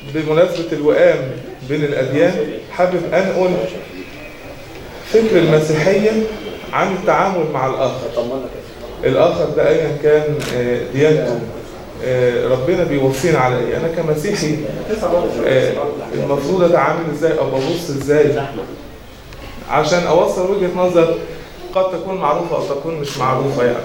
بمناسبة الوئام بين الأديان حابب أنقل فكر المسيحية عن التعامل مع الآخر الآخر ده أيا كان آه، ديانته آه، ربنا بيوصينا على إيه أنا كمسيحي آه، المفروض أتعامل إزاي أو ببص إزاي عشان أوصل وجهة نظر قد تكون معروفة أو تكون مش معروفة يعني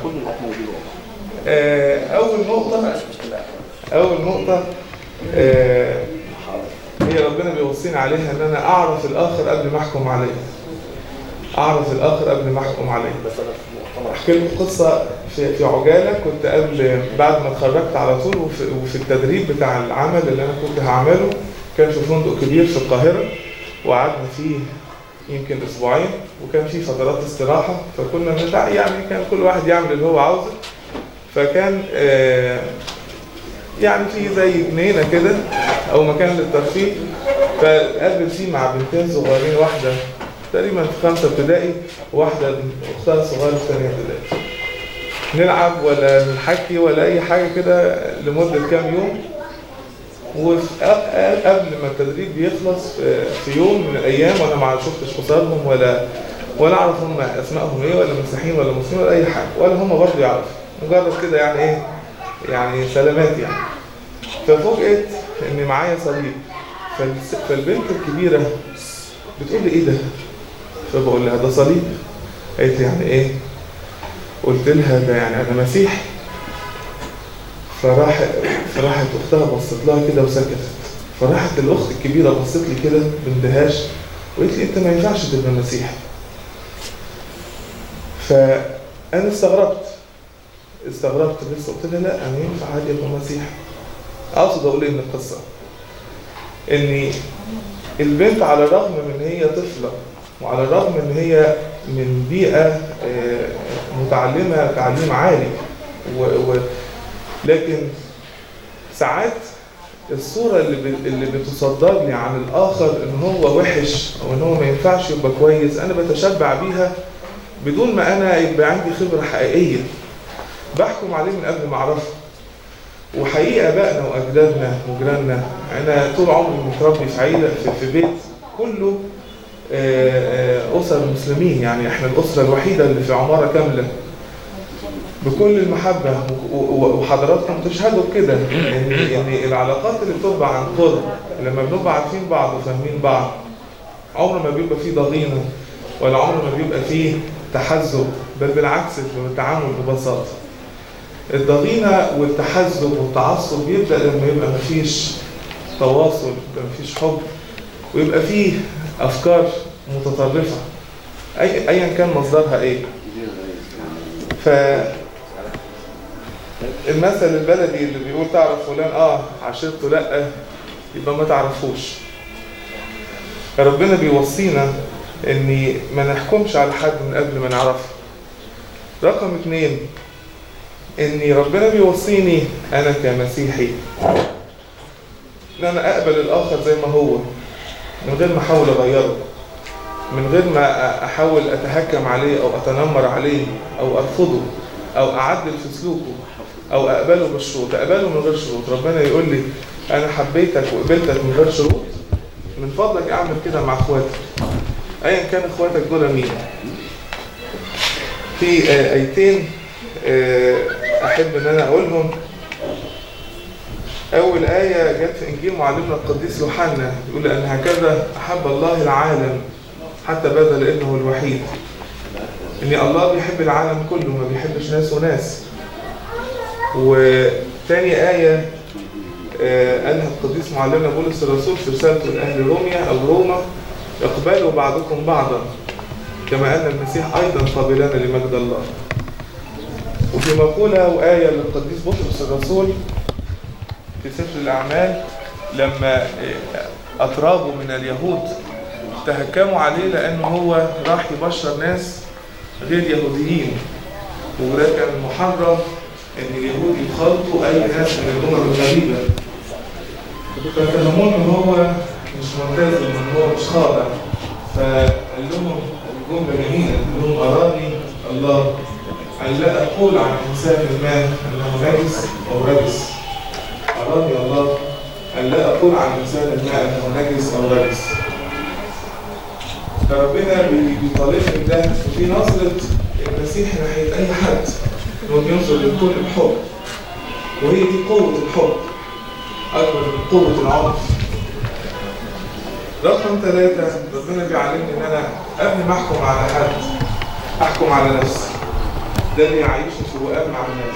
آه، أول نقطة أول نقطة آه، هي ربنا بيوصينا عليها إن أنا أعرف الآخر قبل ما أحكم عليه أعرف الآخر قبل ما أحكم عليه أحكي لكم قصة في في عجالة كنت قبل بعد ما اتخرجت على طول وفي, وفي التدريب بتاع العمل اللي أنا كنت هعمله كان في فندق كبير في القاهرة وقعدنا فيه يمكن أسبوعين وكان في فترات استراحة فكنا بنتع يعني كان كل واحد يعمل اللي هو عاوزه فكان آه، يعني في زي جنينة كده أو مكان للترفيه فقابل فيه مع بنتين صغيرين واحدة تقريبا في خمسة ابتدائي وواحدة أختها صغيرة في ثانية ابتدائي نلعب ولا نحكي ولا أي حاجة كده لمدة كام يوم وقبل ما التدريب بيخلص في- في يوم من الأيام وأنا ما شفتش قصارهم ولا ولا أعرف هم أسمائهم إيه ولا مسيحيين ولا مسلمين ولا أي حاجة ولا هم برضه يعرفوا مجرد كده يعني إيه يعني سلامات يعني ففوجئت إن معايا صليب فالس- فالبنت الكبيرة بتقول لي إيه ده؟ فبقول لها ده صليب قالت لي يعني إيه؟ قلت لها ده يعني أنا مسيحي فراح فراحت اختها بصت لها كده وسكتت فراحت الاخت الكبيره بصت لي كده باندهاش وقالت لي انت ما ينفعش تبقى مسيحي فانا استغربت استغربت بس قلت لها لا انا ينفع عادي ابقى مسيحي اقصد اقول ايه من القصه ان البنت على الرغم من ان هي طفله وعلى الرغم ان هي من بيئه آه، متعلمه تعليم عالي و... و... لكن ساعات الصورة اللي ب... اللي بتصدر لي عن الآخر إن هو وحش أو إن هو ما ينفعش يبقى كويس أنا بتشبع بيها بدون ما أنا يبقى عندي خبرة حقيقية بحكم عليه من قبل ما أعرفه وحقيقة أبائنا وأجدادنا وجيراننا أنا طول عمري متربي في عيلة في, في بيت كله آه، آه، أسر مسلمين يعني إحنا الأسرة الوحيدة اللي في عمارة كاملة بكل المحبة و- و- وحضراتكم تشهدوا بكده إن إن العلاقات اللي بتبقى عن قرب لما بنبقى عارفين بعض وفاهمين بعض عمر ما بيبقى فيه ضغينة ولا عمر ما بيبقى فيه تحزب بل بالعكس بيبقى التعامل ببساطة الضغينة والتحزب والتعصب بيبدأ لما يبقى مفيش تواصل يبقى مفيش حب ويبقى فيه أفكار متطرفة أي أيا كان مصدرها إيه ف المثل البلدي اللي بيقول تعرف فلان اه عشرته لا يبقى ما تعرفوش ربنا بيوصينا ان ما نحكمش على حد من قبل ما نعرفه رقم اتنين ان ربنا بيوصيني انا كمسيحي ان انا اقبل الاخر زي ما هو من غير ما احاول اغيره من غير ما احاول اتهكم عليه او اتنمر عليه او ارفضه او اعدل في سلوكه او اقبله بالشروط اقبله من غير شروط ربنا يقول لي انا حبيتك وقبلتك من غير شروط من فضلك اعمل كده مع اخواتك ايا كان اخواتك دول مين في آه، ايتين آه، احب ان انا اقولهم اول ايه جت في انجيل معلمنا القديس يوحنا يقول ان هكذا احب الله العالم حتى بذل ابنه الوحيد ان الله بيحب العالم كله ما بيحبش ناس وناس وتاني آية آه، قالها القديس معلمنا بولس الرسول في رسالته لأهل روميا أو روما اقبلوا بعضكم بعضا كما أن المسيح أيضا قابلنا لمجد الله وفي مقولة وآية للقديس بطرس الرسول في سفر الأعمال لما آه، أطرابه من اليهود تهكموا عليه لأنه هو راح يبشر ناس غير يهوديين وده كان محرم ان اليهود يخلطوا اي ناس من الامم الغريبه فاتهموه ان هو مش ملتزم ان هو مش خاضع فقال لهم جمله جميله قال لهم اراني الله ان لا اقول عن انسان ما انه نجس او رجس اراني الله أن لا أقول عن إنسان الماء أنه نجس أو غريس فربنا بي- بيطالبني ده ودي نظرة المسيح ناحية أي حد إنه بينظر للكل بحب وهي دي قوة الحب أكبر من قوة العنف رقم ثلاثة ربنا بيعلمني إن أنا قبل ما أحكم على حد أحكم على نفسي ده اللي يعيشني في وئام مع الناس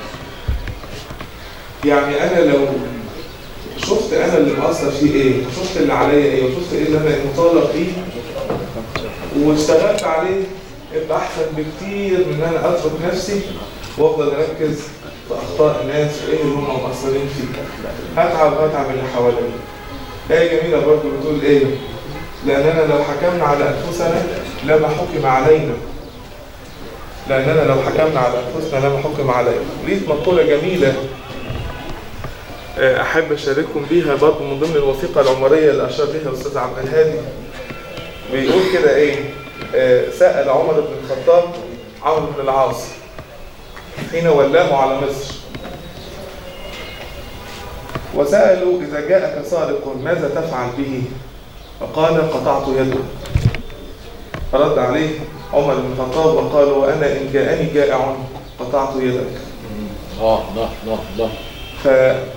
يعني أنا لو شفت أنا اللي مقصر فيه إيه وشفت اللي عليا إيه وشفت إيه اللي أنا مطالب بيه واشتغلت عليه يبقى أحسن بكتير من إن أنا أترك نفسي وأفضل أركز في أخطاء الناس وإيه اللي هم مقصرين فيه هتعب هتعب اللي حواليا آية جميلة برضه بتقول إيه لأننا لو حكمنا على أنفسنا لما حكم علينا لأننا لو حكمنا على أنفسنا لما حكم علينا ليك مقولة جميلة آه، أحب أشارككم بيها برضه من ضمن الوثيقة العمرية اللي أشار بيها الأستاذ عبد الهادي بيقول كده إيه آه، سأل عمر بن الخطاب عمرو بن العاص حين ولاه على مصر وسألوا إذا جاءك سارق ماذا تفعل به فقال قطعت يده فرد عليه عمر بن الخطاب وقال وأنا إن جاءني جائع قطعت يدك الله الله الله الله ف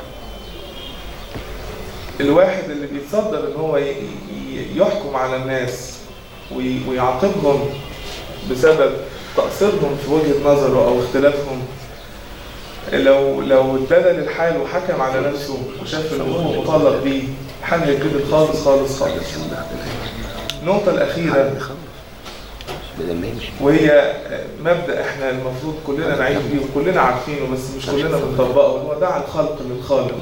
الواحد اللي بيتصدر ان هو ي- ي- يحكم على الناس وي- ويعاقبهم بسبب تقصيرهم في وجهة نظره او اختلافهم لو لو اتبدل الحال وحكم على نفسه وشاف ان هو مطالب بيه الحال هيتبدل خالص خالص خالص النقطة الأخيرة بدل ما يمشي وهي مبدأ احنا المفروض كلنا نعيش بيه وكلنا عارفينه بس مش كلنا بنطبقه هو دع الخلق للخالق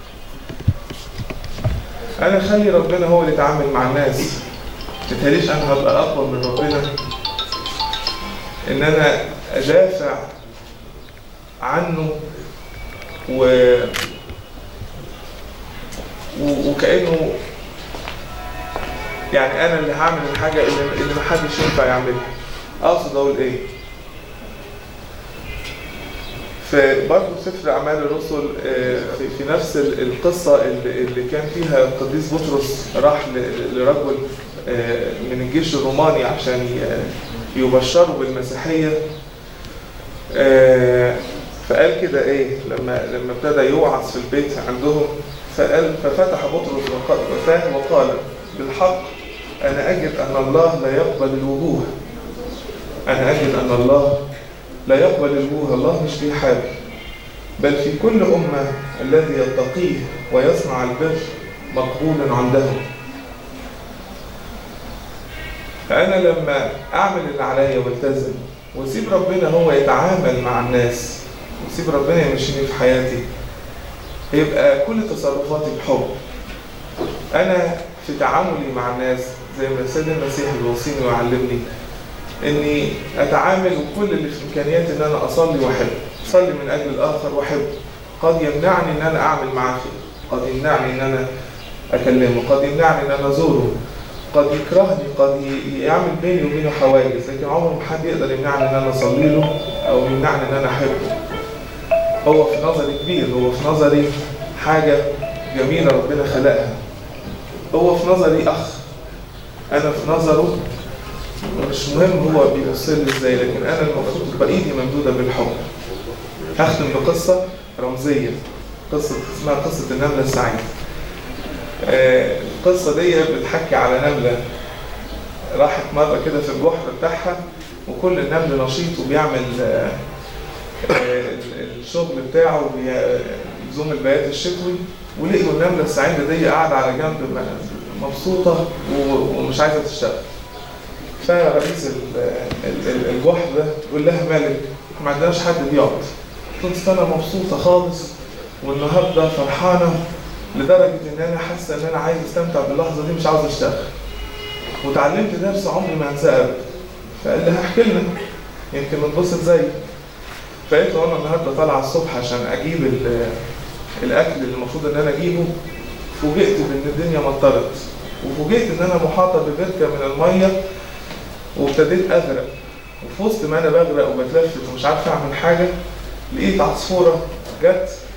انا خلي ربنا هو اللي يتعامل مع الناس متهيأليش انا هبقى اقوى من ربنا ان انا ادافع عنه و... و... وكأنه يعني انا اللي هعمل الحاجة اللي, اللي محدش ينفع يعملها اقصد اقول ايه فبرضه سفر اعمال الرسل آه، في, في نفس ال- القصه اللي, اللي كان فيها القديس بطرس راح ل- لرجل آه، من الجيش الروماني عشان ي- يبشروا بالمسيحيه آه، فقال كده ايه لما لما ابتدى يوعظ في البيت عندهم فقال ففتح بطرس وقال, فاه وقال بالحق انا اجد ان الله لا يقبل الوجوه انا اجد ان الله لا يقبل الوجوه الله مش في حاجه بل في كل امه الذي يتقيه ويصنع البر مقبول عنده فانا لما اعمل اللي عليا والتزم واسيب ربنا هو يتعامل مع الناس واسيب ربنا يمشيني في حياتي هيبقى كل تصرفاتي بحب انا في تعاملي مع الناس زي ما السيد المسيح بيوصيني ويعلمني اني اتعامل وكل اللي في امكانياتي ان انا اصلي واحب اصلي من اجل الاخر واحب قد يمنعني ان انا اعمل معاه خير قد يمنعني ان انا اكلمه قد يمنعني ان انا ازوره قد يكرهني قد ي- يعمل بيني وبينه حواجز لكن عمره ما حد يقدر يمنعني ان انا اصلي له او يمنعني ان انا احبه هو في نظري كبير هو في نظري حاجة جميلة ربنا خلقها هو في نظري أخ أنا في نظره مش مهم هو بيبص لي ازاي لكن أنا المفروض تبقى إيدي ممدودة بالحب هختم بقصة رمزية قصة اسمها قصة النملة السعيدة آه، القصة دي بتحكي على نملة راحت مرة كده في الجحر بتاعها وكل نمل نشيط وبيعمل آه، آه، الشغل بتاعه بي- لزوم البيات الشتوي ولقوا النملة السعيدة دي قاعدة على جنب م- مبسوطة و- ومش عايزة تشتغل فرئيس ال- ال- ال- الجحر ده يقول لها مالك ما عندناش حد بيقعد قلت انا مبسوطة خالص والنهارده فرحانة لدرجة ان انا حاسة ان انا عايز استمتع باللحظة دي مش عاوز اشتغل وتعلمت درس عمري ما هنساه ابدا فقال لي احكي لنا يمكن نتبسط زيي فقلت له انا النهارده طالعه الصبح عشان اجيب ال- الاكل اللي المفروض ان انا اجيبه فوجئت بان الدنيا مطرت وفوجئت ان انا محاطه ببركه من الميه وابتديت اغرق وفي وسط ما انا بغرق وبتلفت ومش عارف اعمل حاجه لقيت عصفوره جت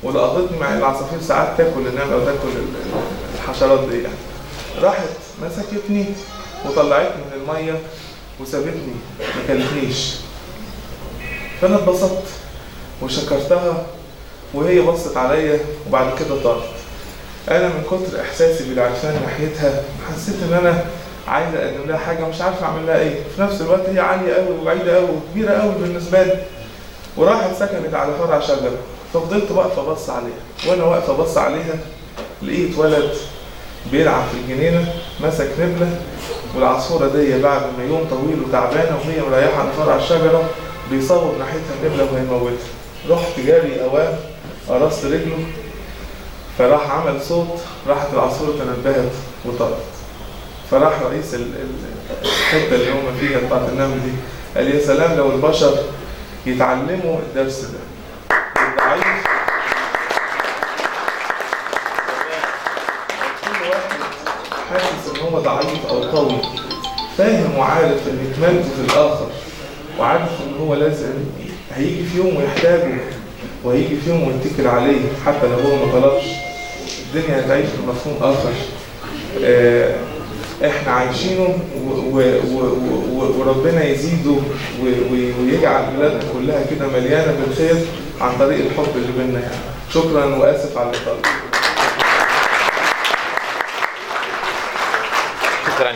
ولقطتني مع العصافير ساعات تاكل النمل او تاكل ال- الحشرات دي يعني راحت مسكتني وطلعتني من الميه وسابتني ما كلتنيش فانا اتبسطت وشكرتها وهي بصت عليا وبعد كده طارت انا من كتر احساسي بالعرفان ناحيتها حسيت ان انا عايز اقدم لها حاجه مش عارف اعمل لها ايه في نفس الوقت هي عاليه قوي وبعيده قوي وكبيره قوي بالنسبه لي وراحت سكنت على فرع شجره ففضلت واقفه بص عليها وانا واقفه بص عليها لقيت ولد بيلعب في الجنينه مسك نبله والعصفوره دي بعد ما يوم طويل وتعبانه وهي مريحه على فرع الشجره بيصور ناحيتها النبله وهي موتها رحت جاري اوام قرصت رجله فراح عمل صوت راحت العصفورة تنبهت وطارت فراح رئيس ال- ال- الحتة اللي هم فيها بتاعت النمل دي قال يا سلام لو البشر يتعلموا الدرس ده الضعيف كل واحد حاسس ان هو ضعيف او قوي فاهم وعارف ان يتمد في الاخر وعارف ان هو لازم هيجي في يوم ويحتاجه وهيجي في يوم ويتكل عليه حتى لو هو ما طلبش الدنيا هتعيش بمفهوم اخر آه، احنا عايشينه و- و- و- و- وربنا يزيده و- و- ويجعل بلادنا كلها كده مليانه بالخير عن طريق الحب اللي بينا يعني شكرا واسف على الاطاله شكرا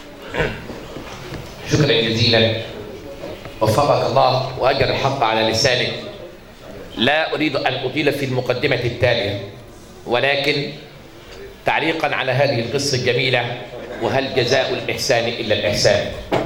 شكرا جزيلا وفقك الله واجر الحق على لسانك لا اريد ان اطيل في المقدمه التاليه ولكن تعليقا على هذه القصه الجميله وهل جزاء الاحسان الا الاحسان